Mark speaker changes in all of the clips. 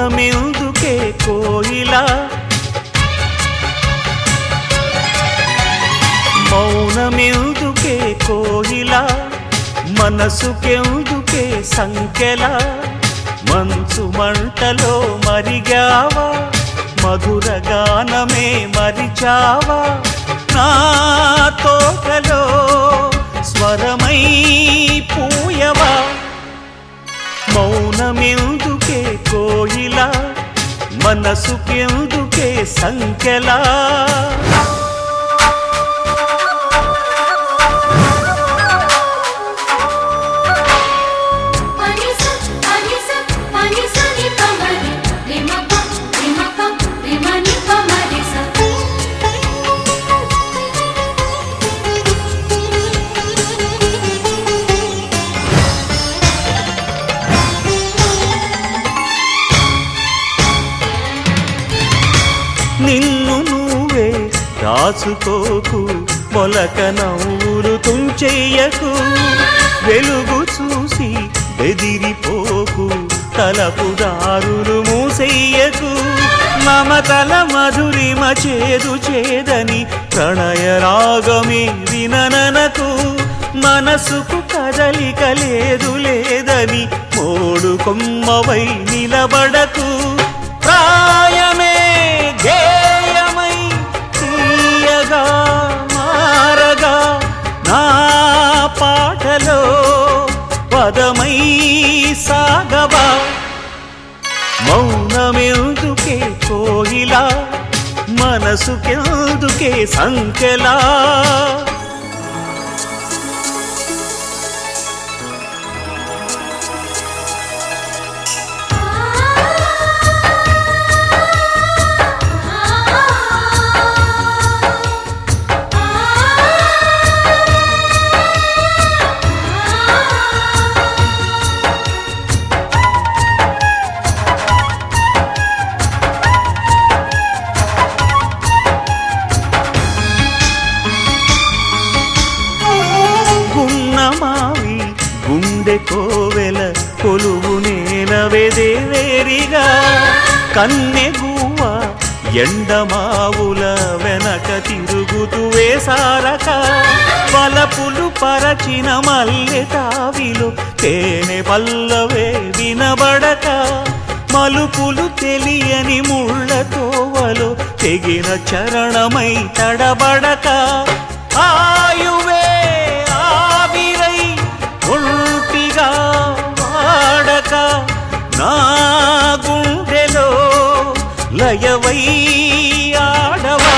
Speaker 1: మౌనమెందుకే కోయిలా మౌనమెందుకే కోయిలా మనసుకెందుకే సంఖ్యలా మంచు మంటలో మరిగావా మధుర గానమే మరిచావా నా తోటలో స్వరమై పూయవా మౌనమెందుకే కోయిలా మనసుకెందుకే సంఖ్యలా
Speaker 2: పనిస పనిస పనిస ని పమరి రిమప రిమప రిమని పమరిస
Speaker 1: నిన్ను నువ్వే రాసుకోకు మొలక నవ్వులు తుంచెయ్యకు వెలుగు చూసి బెదిరిపోకు తలపు దారులు మూసెయ్యకు మమతల మధురిమ చేదు చేదని ప్రణయ రాగమే వినననకు మనసుకు కదలిక లేదు లేదని మోడు కొమ్మవై నిలబడకు ప్రాయమే గేయమై తీయగా మారగా నా పాటలో పదమై సాగవా మౌనమెందుకే కోయిలా మనసుకెందుకే సంఖ్యలా గున్నమావి గుండె కోవెల కొలువు నేనవెదేవేరిగా కన్నె గువ్వ ఎండమావుల వెనక తిరుగుతూ వేసారక పలపులు పరచిన మల్లె తావిలో తేనె పల్లవే వినబడక మలుపులు తెలియని ముళ్ళ తోవలో తెగిన చరణమై తడబడక ఆయువే ఆవిరై ఒంటిగా వాడక నా గుండెలో లయవై ఆడవా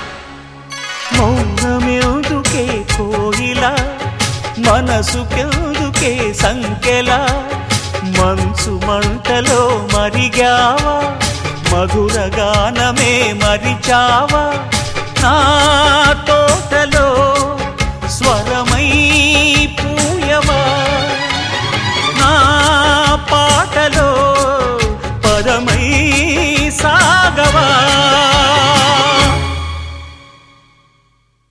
Speaker 1: మౌనమెందుకే కోయిలా మనసుకెందుకే సంఖ్యలా మంచు మంటలో మరిగావా మధుర గానమే మరిచావా నాతో